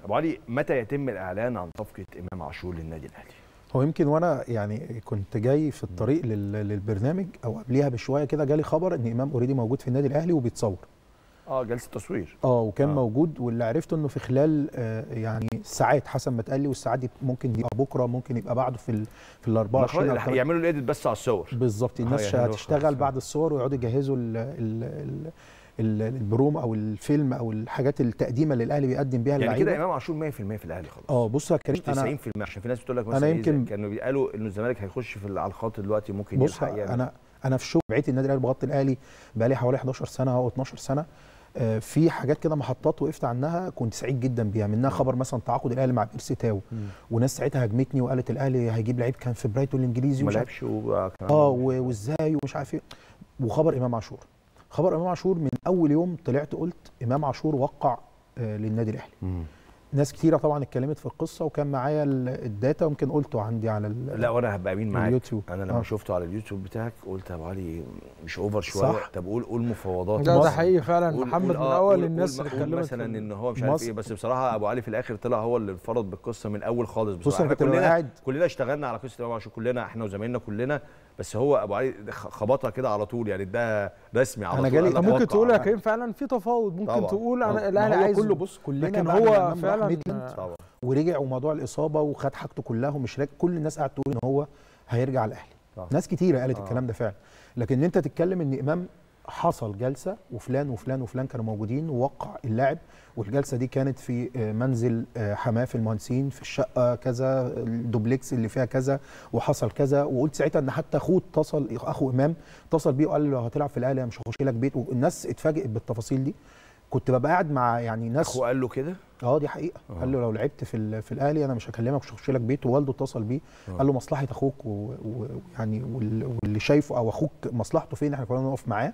ابو علي متى يتم الاعلان عن صفقه امام عاشور للنادي الاهلي هو يمكن وانا يعني كنت جاي في الطريق لل- للبرنامج او قبليها بشويه كده جالي خبر ان امام اوريدي موجود في النادي الاهلي وبيتصور اه جلسه تصوير اه وكان آه. آه. موجود واللي عرفته انه في خلال آه يعني ساعات حسب ما اتقال لي والساعات دي ممكن يبقى بكره ممكن يبقى بعده في ال في ال 24 أو كمان- يعملوا الايديت بس على الصور بالظبط الناس يعملوا هتشتغل خلاص. بعد الصور ويقعدوا يجهزوا ال ال ال ال البروم او الفيلم او الحاجات التقديمه اللي الاهلي بيقدم بيها يعني اللعيبه كده امام عاشور 100% في الاهلي خلاص اه بص يا مش كريم انا 90% عشان في ناس بتقول لك أنا مثلا إيه يمكن- زي- كانوا بيقالوا انه الزمالك هيخش في ال- على الخط دلوقتي ممكن بص يلحق يعني انا انا في شغل بعيد النادي الاهلي بغطي الاهلي بقالي حوالي 11 سنه او 12 سنه آه، في حاجات كده محطات وقفت عنها كنت سعيد جدا بيها منها خبر مثلا تعاقد الاهلي مع بيرسي تاو وناس ساعتها هاجمتني وقالت الاهلي هيجيب لعيب كان في برايتون الانجليزي ما ومش عارف لعبش وكمان اه و- وازاي ومش عارف ايه وخبر امام عاشور خبر امام عاشور من اول يوم طلعت قلت امام عاشور وقع آه، للنادي الاهلي مم. ناس كتيره طبعا اتكلمت في القصه وكان معايا ال- الداتا ويمكن قلته عندي على ال- لا وانا هبقى امين معاك اليوتيوب. انا لما آه. شفته على اليوتيوب بتاعك قلت يا ابو علي مش اوفر شويه صح. طب قول قول مفاوضات لا ده مثلاً. حقيقي فعلا قول- محمد قول- من آه، اول قول- الناس قول- اللي قول اتكلمت مثلا في- ان هو مش عارف مصر. ايه بس بصراحه ابو علي في الاخر طلع هو اللي انفرد بالقصه من اول خالص بص بصراحه انا احنا كنت ببقى كلنا قاعد كلنا اشتغلنا على قصه امام عاشور كلنا احنا وزمايلنا كلنا بس هو ابو علي خ- خبطها كده على طول يعني ده رسمي على أنا طول جالي- أنا طب ممكن أتوقع. تقول يا كريم فعلا في تفاوض ممكن طبعاً. تقول طبعاً. انا الاهلي ما هو عايز كله بص كلنا لكن بعد ما هو إمام راح فعلا ميتلاند طبعا ورجع وموضوع الاصابه وخد حاجته كلها ومش راجع كل الناس قاعده تقول ان هو هيرجع الاهلي صح. ناس كتيره قالت آه. الكلام ده فعلا لكن ان انت تتكلم ان امام حصل جلسه وفلان وفلان وفلان كانوا موجودين ووقع اللاعب والجلسه دي كانت في آه، منزل آه، حماه في المهندسين في الشقه كذا الدوبلكس اللي فيها كذا وحصل كذا وقلت ساعتها ان حتى اخوه اتصل اخو امام اتصل بيه وقال له لو هتلعب في الاهلي أنا مش هخش لك بيت والناس اتفاجئت بالتفاصيل دي كنت ببقى قاعد مع يعني ناس اخو قال له كده اه دي حقيقه آه. قال له لو لعبت في ال- في الاهلي انا مش هكلمك مش هخش لك بيت ووالده اتصل بيه آه. قال له مصلحه اخوك و- و- ويعني وال- واللي شايفه او اخوك مصلحته فين احنا كنا نقف معاه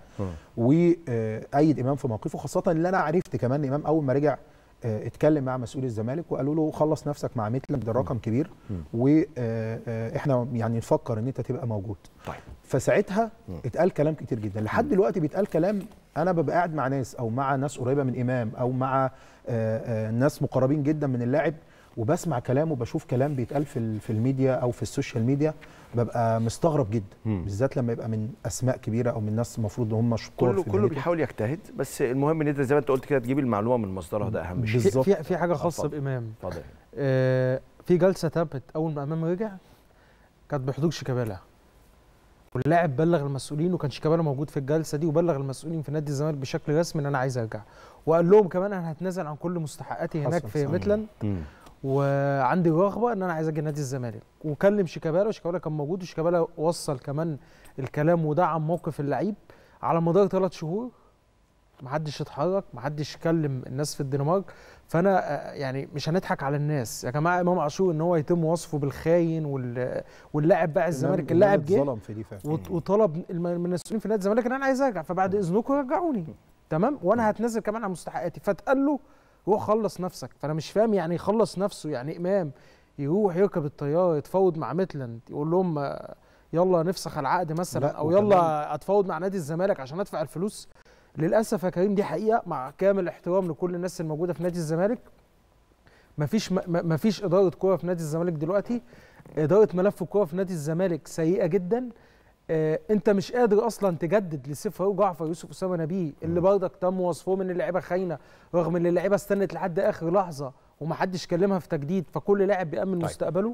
وايد امام في موقفه خاصه اللي انا عرفت كمان امام اول ما رجع آه، اتكلم مع مسؤول الزمالك وقالوا له خلص نفسك مع ميتلاند ده رقم كبير مم. واحنا يعني نفكر ان انت تبقى موجود طيب فساعتها مم. اتقال كلام كتير جدا لحد دلوقتي بيتقال كلام انا ببقى قاعد مع ناس او مع ناس قريبه من امام او مع آه، آه، ناس مقربين جدا من اللاعب وبسمع كلام وبشوف كلام بيتقال في ال- في الميديا او في السوشيال ميديا ببقى مستغرب جدا مم. بالذات لما يبقى من اسماء كبيره او من ناس المفروض ان هم شطار كله في كله مهنتهم. بيحاول يجتهد بس المهم ان انت زي ما انت قلت كده تجيب المعلومه من مصدرها ده اهم شيء في, بالظبط. في, في حاجه خاصه اتفضل. بامام اتفضل آه في جلسه تمت اول ما امام رجع كانت بحضور شيكابالا واللاعب بلغ المسؤولين وكان شيكابالا موجود في الجلسه دي وبلغ المسؤولين في نادي الزمالك بشكل رسمي ان انا عايز ارجع وقال لهم كمان انا هتنازل عن كل مستحقاتي هناك حصل في صح. ميتلاند مم. وعندي رغبه ان انا عايز اجي نادي الزمالك وكلم شيكابالا وشيكابالا كان موجود وشيكابالا وصل كمان الكلام ودعم موقف اللعيب على مدار ثلاث شهور محدش اتحرك محدش كلم الناس في الدنمارك فانا آه، يعني مش هنضحك على الناس يا جماعه امام عاشور ان هو يتم وصفه بالخاين وال- واللاعب باع الزمالك إمام- اللاعب إمام جه اتظلم في دي فعلا وط- وطلب الم- من المسؤولين في نادي الزمالك ان انا عايز ارجع فبعد اذنكم رجعوني تمام وانا هتنزل كمان على مستحقاتي فاتقال له روح خلص نفسك فانا مش فاهم يعني يخلص نفسه يعني امام يروح يركب الطياره يتفاوض مع ميتلاند يقول لهم آه، يلا نفسخ العقد مثلا لا، او وكمان- يلا اتفاوض مع نادي الزمالك عشان ادفع الفلوس للاسف يا كريم دي حقيقه مع كامل احترام لكل الناس الموجوده في نادي الزمالك مفيش م- م- مفيش اداره كوره في نادي الزمالك دلوقتي اداره ملف الكوره في نادي الزمالك سيئه جدا آه، انت مش قادر اصلا تجدد لسيف فاروق جعفر يوسف اسامه نبيه اللي برضك تم وصفهم ان اللعيبه خاينه رغم ان اللعيبه استنت لحد اخر لحظه ومحدش كلمها في تجديد فكل لاعب بيامن طيب. مستقبله